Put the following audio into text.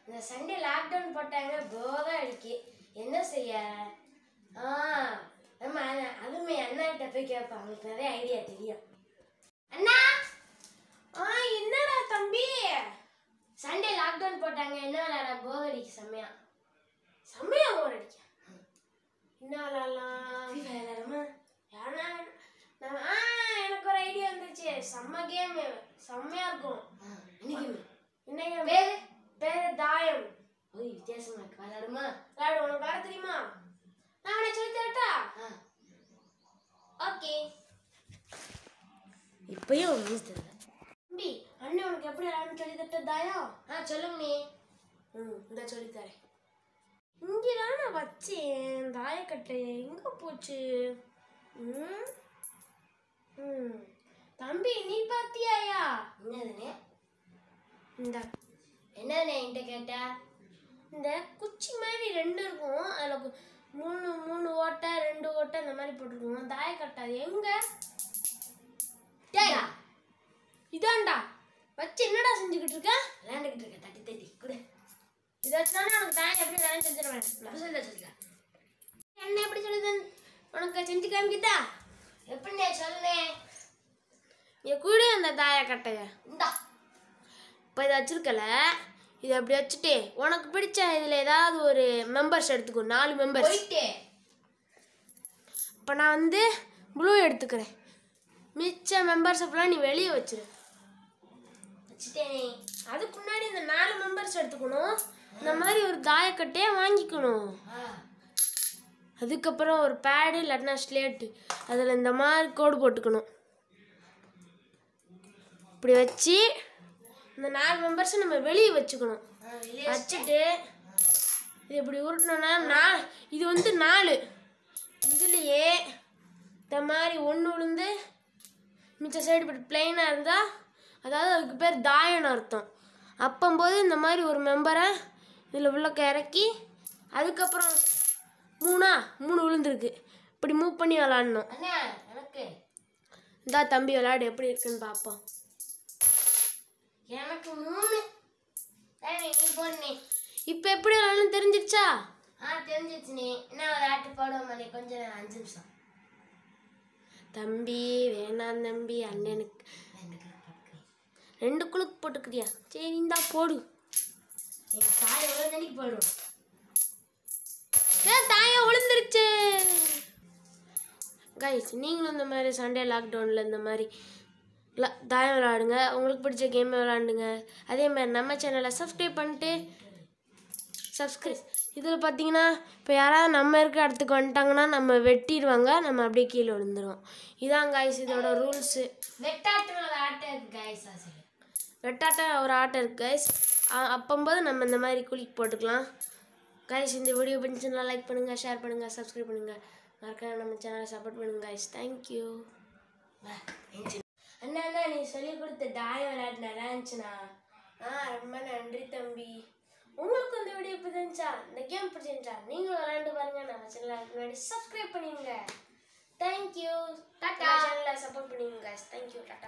இந்த Sunday lockdown போட்டாங்க போதை அடிக்கு என்ன செய்ய ஆ நம்ம அண்ணா- அதுவுமே அண்ணா கிட்ட போய் கேட்பேன் அவங்களுக்கு நிறைய ஐடியா தெரியும் அண்ணா ஆ என்னடா தம்பி சண்டே லாக்டவுன் போட்டாங்க என்ன விளையாட போர் அடிக்கு செம்மையா செம்மையா போர் அடிக்க என்ன விளையாடலாம் விளையாடாம யாரா நான் ஆ எனக்கு ஒரு ஐடியா வந்துருச்சு செம்ம கேம் செம்மையா இருக்கும் என்ன கேம் பேரு பேரு தாயம் ஓய் வித்தியாசமா இருக்கு விளையாடுமா விளையாடு உனக்கு விளையாட தெரியுமா நான் உனக்கு சொல்லி தரட்டா ஓகே இப்பயும் ஒன்றும் தெரியல தம்பி அண்ணன் உனக்கு எப்படி விளையாடணும் சொல்லி தரட்ட தாயம் ஆ சொல்லுங்க நீ ம் இந்த சொல்லி தரேன் இங்கே தானே வச்சேன் தாயக்கட்டை எங்கே போச்சு ம் ம் தம்பி நீ பாத்தியாயா என்னதுனே இந்த என்னதுனே என்கிட்ட கேட்ட இந்த குச்சி மாதிரி ரெண்டு இருக்கும் அதில் கு- மூணு மூணு ஓட்டை ரெண்டு ஓட்டை இந்த மாதிரி போட்டிருக்கும் தாயக்கட்டை அது எங்க டேய் இதான்டா வச்சு என்னடா செஞ்சுக்கிட்டு இருக்க விளையாண்டுக்கிட்டு இருக்க தட்டி தட்டி கொடு இதை வச்சுதானே உனக்கு தாயம் எப்படி வேலை செஞ்சிருவேன் நான் சொல்ல சொல்லிக்க என்ன எப்படி சொல்லுது உனக்கு செஞ்சு காமிக்கிட்டா எப்படிண்ணே சொல்லுனேன் நீ கூட அந்த தாய கட்டைய இந்தா இப்போ இதை வச்சிருக்கல இதை அப்படி வச்சுட்டு உனக்கு பிடிச்ச இதில் ஏதாவது ஒரு மெம்பர்ஸ் எடுத்துக்கோ நாலு மெம்பர்ஸ் இப்போ நான் வந்து ப்ளூ எடுத்துக்கிறேன் மிச்ச மெம்பர்ஸை ஃபுல்லாக நீ வெளியே வச்சிரு வச்சுட்டேனே அதுக்கு முன்னாடி இந்த நாலு மெம்பர்ஸ் எடுத்துக்கணும் இந்த மாதிரி ஒரு தாயக்கட்டையை வாங்கிக்கணும் அதுக்கப்புறம் ஒரு பேடு இல்லாட்டினா ஸ்லேட்டு அதில் இந்த மாதிரி கோடு போட்டுக்கணும் இப்படி வச்சு இந்த நாலு மெம்பர்ஸை நம்ம வெளியே வச்சுக்கணும் வச்சுட்டு இது இப்படி உருட்டணும்னா நான் இது வந்து நாலு இதுலேயே இந்த மாதிரி ஒன்று விழுந்து மிச்ச சைடு இப்படி பிளெயினாக இருந்தால் அதாவது அதுக்கு பேர் தாயன்னு அர்த்தம் அப்பம்போது இந்த மாதிரி ஒரு மெம்பரை இதில் உள்ளக்க இறக்கி அதுக்கப்புறம் மூணா மூணு விழுந்துருக்கு இப்படி மூவ் பண்ணி விளாடணும் எனக்கு இந்தா தம்பி விளையாடு எப்படி இருக்குன்னு பார்ப்போம் எனக்கு மூணு நீ போடுனே இப்போ எப்படி விளையாடணும் தெரிஞ்சிருச்சா ஆ தெரிஞ்சிச்சு நீ என்ன விளையாட்டு போடுவோம் நீ கொஞ்சம் நேரம் அஞ்சு நிமிஷம் தம்பி வேணாம் தம்பி அண்ணனுக்கு ரெண்டு குழுக்கு போட்டுக்கிறியா சரி இந்தா போடு தாயை விழுந்தன்னைக்கு போயிடும் ஏன் தாயம் விழுந்துருச்சு கைஸ் நீங்களும் இந்த மாதிரி சண்டே லாக்டவுனில் இந்த மாதிரி ல- தாயம் விளாடுங்க உங்களுக்கு பிடிச்ச கேம் விளாண்டுங்க அதே மாதிரி நம்ம சேனலை சப்ஸ்கிரைப் பண்ணிட்டு சப்ஸ்கிரைப் இதில் பார்த்தீங்கன்னா இப்போ யாராவது நம்ம இருக்க இடத்துக்கு வந்துட்டாங்கன்னா நம்ம வெட்டிடுவாங்க நம்ம அப்படியே கீழே விழுந்துரும் இதான் கைஸ் இதோட ரூல்ஸு வெட்டாட்டம் ஒரு ஆட்டம் இருக்கு கைஸ் வெட்டாட்டம் ஒரு ஆட்டம் இருக்கு கைஸ் அப்பம்போது நம்ம இந்த மாதிரி குளிக்கு போட்டுக்கலாம் கைஸ் இந்த வீடியோ பிடிச்சிருந்தா லைக் பண்ணுங்கள் ஷேர் பண்ணுங்கள் சப்ஸ்கிரைப் பண்ணுங்கள் மறக்காம நம்ம சேனலை சப்போர்ட் பண்ணுங்க கைஸ் தேங்க்யூ அண்ணா அண்ணா நீ சொல்லி கொடுத்த தாயம் விளையாட்டு நல்லா இருந்துச்சுண்ணா ஆ ரொம்ப நன்றி தம்பி உங்களுக்கு இந்த வீடியோ பிடிச்சிருந்துச்சா இந்த கேம் பிடிச்சிருந்துச்சா நீங்களும் விளையாண்டு பாருங்க நம்ம சேனலுக்கு முன்னாடி சப்ஸ்கிரைப் பண்ணிடுங்க தேங்க்யூ டாட்டா சேனலை சப்போர்ட் பண்ணிடுங்க கைஸ் தேங்க்யூ டாட்டா